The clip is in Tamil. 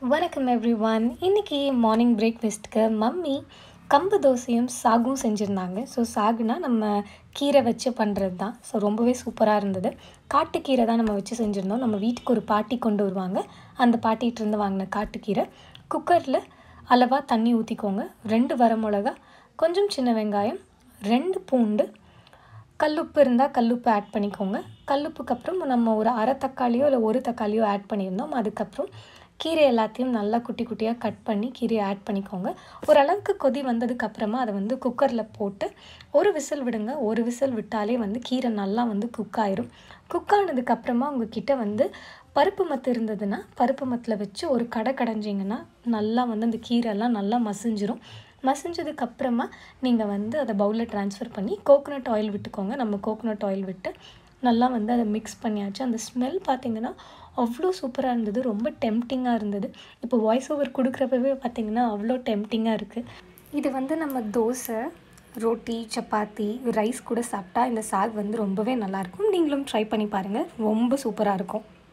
வணக்கம் எவ்ரி ஒன் இன்றைக்கி மார்னிங் பிரேக்ஃபாஸ்ட்டுக்கு மம்மி கம்பு தோசையும் சாகும் செஞ்சுருந்தாங்க ஸோ சாகுனா நம்ம கீரை வச்சு பண்ணுறது தான் ஸோ ரொம்பவே சூப்பராக இருந்தது காட்டுக்கீரை தான் நம்ம வச்சு செஞ்சுருந்தோம் நம்ம வீட்டுக்கு ஒரு பாட்டி கொண்டு வருவாங்க அந்த பாட்டிகிட்டேருந்து வாங்கின காட்டுக்கீரை குக்கரில் அளவாக தண்ணி ஊற்றிக்கோங்க ரெண்டு வரமிளகா கொஞ்சம் சின்ன வெங்காயம் ரெண்டு பூண்டு கல்லுப்பு இருந்தால் கல்லுப்பு ஆட் பண்ணிக்கோங்க கல்லுப்புக்கு அப்புறம் நம்ம ஒரு அரை தக்காளியோ இல்லை ஒரு தக்காளியோ ஆட் பண்ணியிருந்தோம் அதுக்கப்புறம் கீரை எல்லாத்தையும் நல்லா குட்டி குட்டியாக கட் பண்ணி கீரையை ஆட் பண்ணிக்கோங்க ஓரளவுக்கு கொதி வந்ததுக்கப்புறமா அதை வந்து குக்கரில் போட்டு ஒரு விசில் விடுங்க ஒரு விசில் விட்டாலே வந்து கீரை நல்லா வந்து குக் ஆயிரும் குக் ஆனதுக்கப்புறமா உங்ககிட்ட வந்து பருப்பு மத்து இருந்ததுன்னா பருப்பு மத்தில் வச்சு ஒரு கடை கடைஞ்சிங்கன்னா நல்லா வந்து அந்த கீரைலாம் நல்லா மசிஞ்சிரும் மசிஞ்சதுக்கு அப்புறமா நீங்கள் வந்து அதை பவுலில் ட்ரான்ஸ்ஃபர் பண்ணி கோகோனட் ஆயில் விட்டுக்கோங்க நம்ம கோகோனட் ஆயில் விட்டு நல்லா வந்து அதை மிக்ஸ் பண்ணியாச்சு அந்த ஸ்மெல் பார்த்தீங்கன்னா அவ்வளோ சூப்பராக இருந்தது ரொம்ப டெம்டிங்காக இருந்தது இப்போ வாய்ஸ் ஓவர் கொடுக்குறப்பவே பார்த்தீங்கன்னா அவ்வளோ டெம்டிங்காக இருக்குது இது வந்து நம்ம தோசை ரோட்டி சப்பாத்தி ரைஸ் கூட சாப்பிட்டா இந்த சாக் வந்து ரொம்பவே நல்லாயிருக்கும் நீங்களும் ட்ரை பண்ணி பாருங்கள் ரொம்ப சூப்பராக இருக்கும்